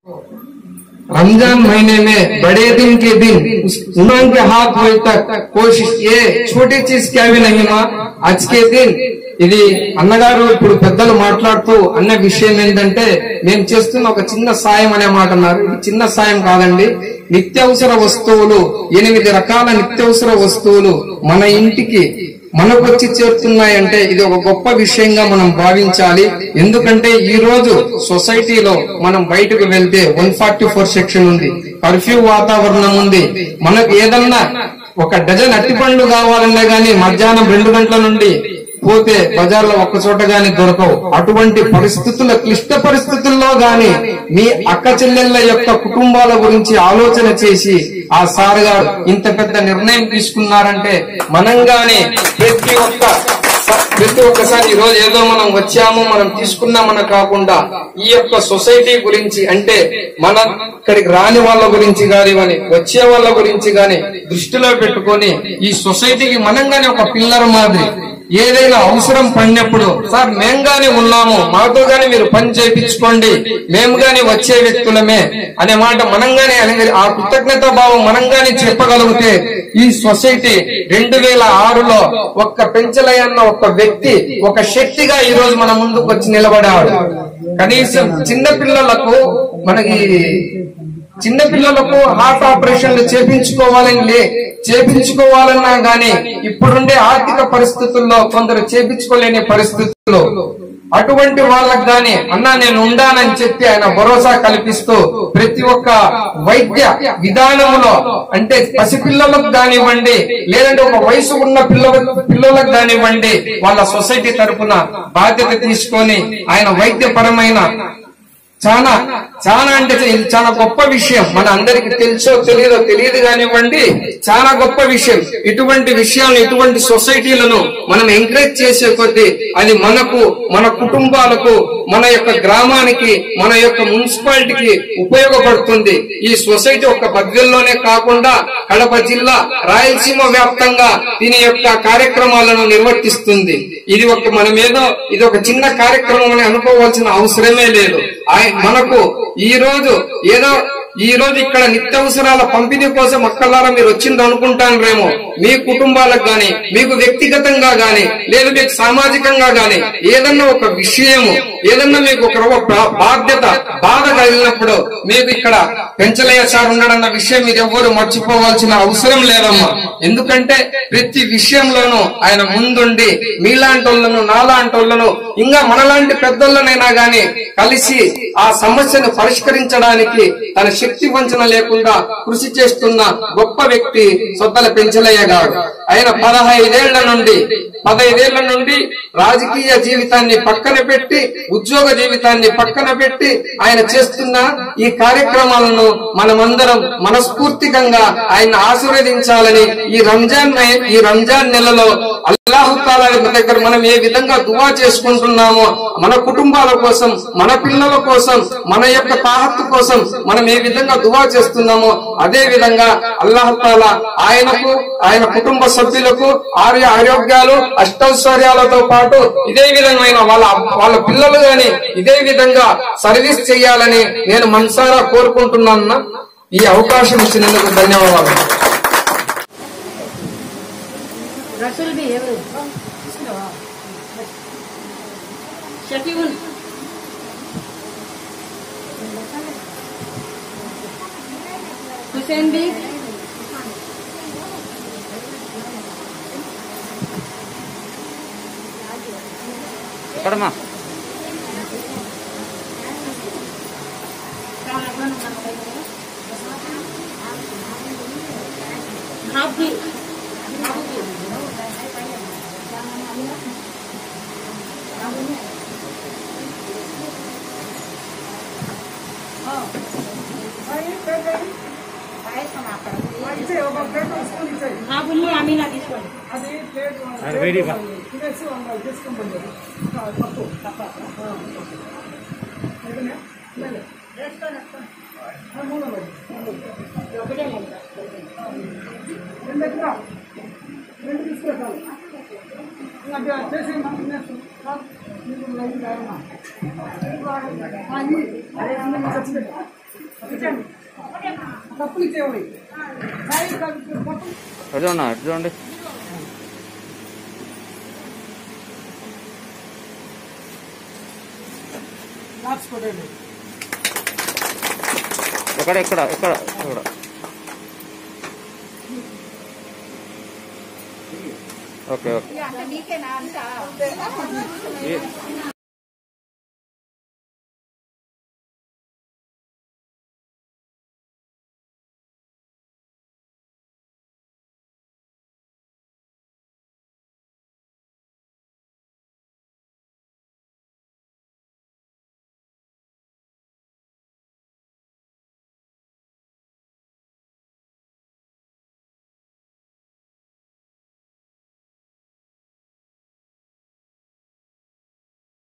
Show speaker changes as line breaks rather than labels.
रमजान महीने में बड़े दिन के दिन उस उमंग के हाथ होए तक कोशिश ये छोटी चीज क्या भी नहीं माँ आज के दिन ఇది అన్నగారు ఇప్పుడు పెద్దలు మాట్లాడుతూ అన్న విషయం ఏంటంటే మేము చేస్తున్న ఒక చిన్న సాయం అనే మాట అన్నారు ఇది చిన్న సాయం కాదండి నిత్యావసర వస్తువులు ఎనిమిది రకాల నిత్యావసర వస్తువులు మన ఇంటికి మనకు వచ్చి చేరుతున్నాయంటే ఇది ఒక గొప్ప విషయంగా మనం భావించాలి ఎందుకంటే ఈ రోజు సొసైటీలో మనం బయటకు వెళ్తే వన్ ఫార్టీ ఫోర్ సెక్షన్ ఉంది కర్ఫ్యూ వాతావరణం ఉంది మనకు ఏదన్నా ఒక డజన్ అట్టిపండ్లు కావాలన్నా గానీ మధ్యాహ్నం రెండు గంటల నుండి పోతే బజార్లో ఒక్క చోట గాని దొరకవు అటువంటి పరిస్థితుల క్లిష్ట పరిస్థితుల్లో గాని మీ అక్క చెల్లెళ్ళ యొక్క కుటుంబాల గురించి ఆలోచన చేసి ఆ సార్ గారు ఇంత పెద్ద నిర్ణయం తీసుకున్నారంటే మనం గాని ప్రతి ఒక్క ప్రతి ఒక్కసారి ఈ రోజు ఏదో మనం వచ్చాము మనం తీసుకున్నామని కాకుండా ఈ యొక్క సొసైటీ గురించి అంటే మన ఇక్కడికి రాని వాళ్ళ గురించి కానివ్వని వచ్చే వాళ్ళ గురించి గాని దృష్టిలో పెట్టుకొని ఈ సొసైటీకి మనం గాని ఒక పిల్లర్ మాదిరి ఏదైనా అవసరం పడినప్పుడు సార్ మేం గాని ఉన్నాము మాతో గాని మీరు పని చేయించుకోండి మేము గాని వచ్చే వ్యక్తులమే అనే మాట మనం గాని అనే- ఆ కృతజ్ఞత భావం మనం గాని చెప్పగలిగితే ఈ సొసైటీ రెండు వేల ఆరులో ఒక్క పెంచలయ్య అన్న ఒక వ్యక్తి ఒక శక్తిగా ఈ రోజు మన ముందుకు వచ్చి నిలబడాడు కనీసం చిన్న పిల్లలకు మనకి చిన్న పిల్లలకు హార్ట్ ఆపరేషన్లు చేపించుకోవాలని లే చేపించుకోవాలన్నా గాని ఇప్పుడుండే ఆర్థిక పరిస్థితుల్లో కొందరు చేపించుకోలేని పరిస్థితుల్లో అటువంటి వాళ్ళకు గాని అన్నా నేను ఉండానని చెప్పి ఆయన భరోసా కల్పిస్తూ ప్రతి ఒక్క వైద్య విధానములో అంటే పసిపిల్లలకు కానివ్వండి లేదంటే ఒక వయసు ఉన్న పిల్లల పిల్లలకు కానివ్వండి వాళ్ళ సొసైటీ తరపున బాధ్యత తీసుకొని ఆయన వైద్యపరమైన చాలా చాలా అంటే ఇది చాలా గొప్ప విషయం మన అందరికి తెలుసో తెలియదో తెలియదు కానివ్వండి చాలా గొప్ప విషయం ఇటువంటి విషయాలను ఇటువంటి సొసైటీలను మనం ఎంకరేజ్ చేసే కొద్దీ అది మనకు మన కుటుంబాలకు మన యొక్క గ్రామానికి మన యొక్క మున్సిపాలిటీకి ఉపయోగపడుతుంది ఈ సొసైటీ ఒక బద్వెల్లోనే కాకుండా కడప జిల్లా రాయలసీమ వ్యాప్తంగా దీని యొక్క కార్యక్రమాలను నిర్వర్తిస్తుంది ఇది ఒక మనమేదో ఇది ఒక చిన్న కార్యక్రమం అని అనుకోవాల్సిన అవసరమే లేదు ఆయ- మనకు ఈ రోజు ఏదో ఈ రోజు ఇక్కడ నిత్యావసరాల పంపిణీ కోసం అక్కలారా మీరు వచ్చింది అనుకుంటారేమో మీ కుటుంబాలకు గాని మీకు వ్యక్తిగతంగా గాని లేదు మీకు సామాజికంగా గాని ఏదన్నా ఒక విషయము ఏదన్నా మీకు ఒక రవ్వ బా- బాధ్యత బాధ కలిగినప్పుడు మీకు ఇక్కడ పెంచలయ్య సార్ ఉన్నాడన్న విషయం మీరు ఎవ్వరు మర్చిపోవాల్సిన అవసరం లేదమ్మా ఎందుకంటే ప్రతి విషయంలోనూ ఆయన ముందుండి మీలాంటి వాళ్ళను నాలాంటి వాళ్ళను ఇంకా మనలాంటి పెద్దోళ్ళనైనా గాని కలిసి ఆ సమస్యను పరిష్కరించడానికి తన శక్తి వంచన లేకుండా కృషి చేస్తున్న గొప్ప వ్యక్తి సొద్దల పెంచలయ్య గారు ఆయన పదహైదేళ్ల నుండి పదహైదేళ్ల నుండి రాజకీయ జీవితాన్ని పక్కన పెట్టి ఉద్యోగ జీవితాన్ని పక్కన పెట్టి ఆయన చేస్తున్న ఈ కార్యక్రమాలను మనమందరం మనస్ఫూర్తికంగా ఆయన ఆశీర్వదించాలని ఈ రంజాన్ నే- ఈ రంజాన్ నెలలో అల్లాహుతాలా దగ్గర మనం ఏ విధంగా దువా చేసుకుంటున్నామో మన కుటుంబాల కోసం మన పిల్లల కోసం మన యొక్క తాహత్తు కోసం మనం ఏ విధంగా దువా చేస్తున్నామో అదే విధంగా అల్లాహతాలా ఆయనకు ఆయన కుటుంబ సభ్యులకు ఆర్య ఆరోగ్యాలు అష్టైశ్వర్యాలతో పాటు ఇదే విధమైన వాళ్ళ వాళ్ళ పిల్లలు గాని ఇదే విధంగా సర్వీస్ చేయాలని నేను మనసారా కోరుకుంటున్నాను ఈ అవకాశం ఇచ్చినందుకు ధన్యవాదాలు
రసూల్ బి ఎవరు షకీబుల్ హుసేన్ బి
ఎక్కడమ్మా
హాఫీ హాఫ్ ఉల్లి అమీనా తీసుకోండి
అది వేడి బా.
ఒకటే లేదు.
కప్పులు ఇచ్చేవాడి కప్పులు
ఎటు ఉన్నా ఎటు చూడండి
లాప్స్ కొట్టండి
ఎక్కడ ఎక్కడ ఎక్కడ ఎక్కడ ఓకే ఓకే
అంటే నీకేనా అంతా
ఏ-